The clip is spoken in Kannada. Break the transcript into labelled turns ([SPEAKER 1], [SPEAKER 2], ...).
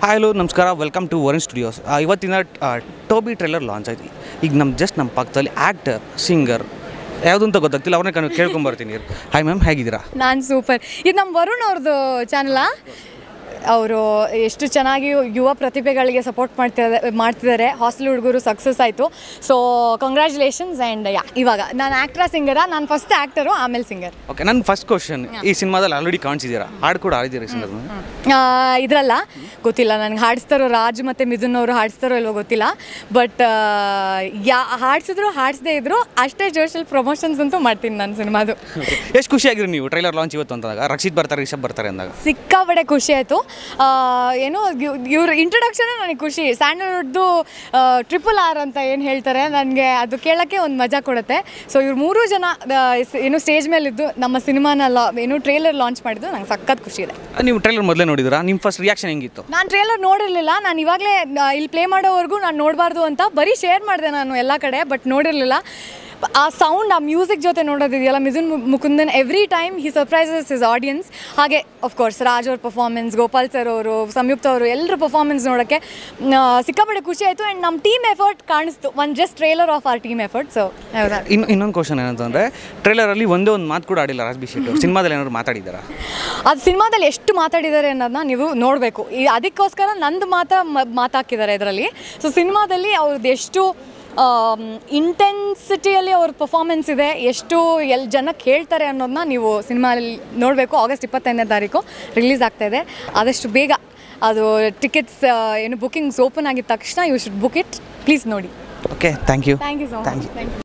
[SPEAKER 1] ಹಾಯ್ ಹಲೋ ನಮಸ್ಕಾರ ವೆಲ್ಕಮ್ ಟು ವರುಣ್ ಸ್ಟುಡಿಯೋಸ್ ಇವತ್ತಿನ ಆ, ಟೋಬಿ ಟ್ರೈಲರ್ ಲಾಂಚ್ ಆಯ್ತು ಈಗ ನಮ್ಮ ಜಸ್ಟ್ ನಮ್ಮ ಪಕ್ಕದಲ್ಲಿ ಆ್ಯಕ್ಟರ್ ಸಿಂಗರ್ ಯಾವುದು ಅಂತ ಗೊತ್ತಾಗ್ತಿಲ್ಲ ಅವ್ರನ್ನ ಕಣ್ ಕೇಳ್ಕೊಂಬರ್ತೀನಿ ಹಾಯ್ ಮ್ಯಾಮ್ ಹೇಗಿದ್ದೀರಾ
[SPEAKER 2] ನಾನು ಸೂಪರ್ ಇದು ನಮ್ಮ ವರುಣ್ ಅವ್ರದ್ದು ಚಾನಲಾ ಅವರು ಎಷ್ಟು ಚೆನ್ನಾಗಿ ಯುವ ಪ್ರತಿಭೆಗಳಿಗೆ ಸಪೋರ್ಟ್ ಮಾಡ್ತಿದ್ದಾರೆ ಮಾಡ್ತಿದ್ದಾರೆ ಹಾಸ್ಟೆಲ್ ಹುಡುಗರು ಸಕ್ಸಸ್ ಆಯಿತು ಸೊ ಕಂಗ್ರ್ಯಾಚುಲೇಷನ್ಸ್ ಆ್ಯಂಡ್ ಯಾ ಇವಾಗ ನಾನು ಆ್ಯಕ್ಟ್ರಾ ಸಿಂಗರ ನಾನು ಫಸ್ಟ್ ಆ್ಯಕ್ಟರು ಆಮೇಲೆ ಸಿಂಗರ್
[SPEAKER 1] ಓಕೆ ನನ್ನ ಫಸ್ಟ್ ಕ್ವಶನ್ ಈ ಸಿನಿಮಾದಲ್ಲಿ ಆಲ್ರೆಡಿ ಕಾಣಿಸಿದ್ದೀರಾ ಹಾಡು ಕೂಡ ಆಡಿದ್ದೀರಾ ಸಿಂಗರ್
[SPEAKER 2] ಇದ್ರಲ್ಲ ಗೊತ್ತಿಲ್ಲ ನನಗೆ ಹಾಡಿಸ್ತಾರೋ ರಾಜ್ ಮತ್ತು ಮಿಥುನ್ ಅವರು ಹಾಡಿಸ್ತಾರೋ ಇಲ್ವೋ ಗೊತ್ತಿಲ್ಲ ಬಟ್ ಯಾ ಹಾಡಿಸಿದ್ರು ಹಾಡಿಸದೇ ಇದ್ರು ಅಷ್ಟೇ ಜೋಶಲ್ಲಿ ಪ್ರಮೋಷನ್ಸ್ ಅಂತೂ ಮಾಡ್ತೀನಿ ನಾನು ಸಿನಿಮಾದು
[SPEAKER 1] ಎಷ್ಟು ಖುಷಿಯಾಗಿರಿ ನೀವು ಟ್ರೈಲರ್ ಲಾಂಚ್ ಇವತ್ತು ಅಂದಾಗ ರಕ್ಷಿತ್ ಬರ್ತಾರೆ ರಿಷಬ್ ಬರ್ತಾರೆ ಅಂದಾಗ
[SPEAKER 2] ಸಿಕ್ಕಾಪಡೆ ಖುಷಿ ಆಯಿತು ಏನೋ ಇವ್ರ ಇಂಟ್ರೊಡಕ್ಷನ್ ನನಗೆ ಖುಷಿ ಸ್ಯಾಂಡಲ್ವುಡ್ದು ಟ್ರಿಪಲ್ ಆರ್ ಅಂತ ಏನು ಹೇಳ್ತಾರೆ ನನಗೆ ಅದು ಕೇಳೋಕ್ಕೆ ಒಂದು ಮಜಾ ಕೊಡುತ್ತೆ ಸೊ ಇವ್ರು ಮೂರು ಜನ ಆ, ಸ್- ಏನು ಸ್ಟೇಜ್ ಮೇಲಿದ್ದು ನಮ್ಮ ಸಿನಿಮಾನ ಲಾ ಏನು ಟ್ರೇಲರ್ ಲಾಂಚ್ ಮಾಡಿದ್ದು ನಂಗೆ ಸಖತ್ ಖುಷಿ ಇದೆ
[SPEAKER 1] ನೀವು ಟ್ರೈಲರ್ ಮೊದಲೇ ನೋಡಿದ್ರಾ ನಿಮ್ಮ ಫಸ್ಟ್ ರಿಯಾಕ್ಷನ್ ಹೆಂಗಿತ್ತು
[SPEAKER 2] ನಾನು ಟ್ರೇಲರ್ ನೋಡಿರಲಿಲ್ಲ ನಾನು ಇವಾಗಲೇ ಇಲ್ಲಿ ಪ್ಲೇ ಮಾಡೋವರೆಗೂ ನಾನು ನೋಡಬಾರ್ದು ಅಂತ ಬರೀ ಶೇರ್ ಮಾಡಿದೆ ನಾನು ಎಲ್ಲ ಕಡೆ ಬಟ್ ನೋಡಿರಲಿಲ್ಲ ಆ ಸೌಂಡ್ ಆ ಮ್ಯೂಸಿಕ್ ಜೊತೆ ನೋಡೋದಿದೆಯಲ್ಲ ಮಿಥುನ್ ಮು- Mukundan every time he surprises his audience ಹಾಗೆ ಕೋರ್ಸ್ ರಾಜ್ ಅವ್ರ ಪರ್ಫಾರ್ಮೆನ್ಸ್ ಗೋಪಾಲ್ ಸರ್ ಅವರು ಸಂಯುಕ್ತ ಅವರು ಎಲ್ಲರ ಪರ್ಫಾರ್ಮೆನ್ಸ್ ನೋಡೋಕ್ಕೆ ಆ, ಸಿಕ್ಕಾಪಟ್ಟೆ ಖುಷಿ ಆಯಿತು ಆ್ಯಂಡ್ ನಮ್ಮ ಟೀಮ್ ಎಫರ್ಟ್ ಕಾಣಿಸ್ತು one just trailer of our team effort so ಹೌದಾ
[SPEAKER 1] ಇನ್ನು ಇನ್ನೊಂದು ಕ್ವಶನ್ ಏನಂತಂದರೆ ಟ್ರೈಲರಲ್ಲಿ ಒಂದೇ ಒಂದು ಮಾತು ಕೂಡ ಆಡಿಲ್ಲ ರಾಜ್ಬಿ ಶೆಟ್ಟಿ ಸಿನಿಮಾದಲ್ಲಿ ಏನಾದ್ರು ಮಾತಾಡಿದ್ದಾರಾ
[SPEAKER 2] ಅದು ಸಿನಿಮಾದಲ್ಲಿ ಎಷ್ಟು ಮಾತಾಡಿದ್ದಾರೆ ಅನ್ನೋದನ್ನ ನೀವು ನೋಡಬೇಕು ಈ ಅದಕ್ಕೋಸ್ಕರ ನಂದು ಮಾತಾ ಮ- ಮಾತಾಕಿದ್ದಾರೆ ಇದರಲ್ಲಿ ಸೊ ಸಿನಿಮಾದಲ್ಲಿ ಅವ್ರದ್ದು ಎಷ್ಟು ಇಂಟೆನ್ಸಿಟಿಯಲ್ಲಿ ಅವ್ರ ಪರ್ಫಾರ್ಮೆನ್ಸ್ ಇದೆ ಎಷ್ಟು ಎಲ್ಲಿ ಜನ ಕೇಳ್ತಾರೆ ಅನ್ನೋದನ್ನ ನೀವು ಸಿನಿಮಾದಲ್ಲಿ ನೋಡಬೇಕು ಆಗಸ್ಟ್ ಇಪ್ಪತ್ತೈದನೇ ತಾರೀಕು ರಿಲೀಸ್ ಆಗ್ತಾ ಇದೆ ಆದಷ್ಟು ಬೇಗ ಅದು ಟಿಕೆಟ್ಸ್ ಏನು ಬುಕಿಂಗ್ಸ್ ಓಪನ್ ಆಗಿದ ತಕ್ಷಣ you should book it please ನೋಡಿ
[SPEAKER 1] okay thank you
[SPEAKER 2] thank you so
[SPEAKER 1] Thank
[SPEAKER 2] much thank you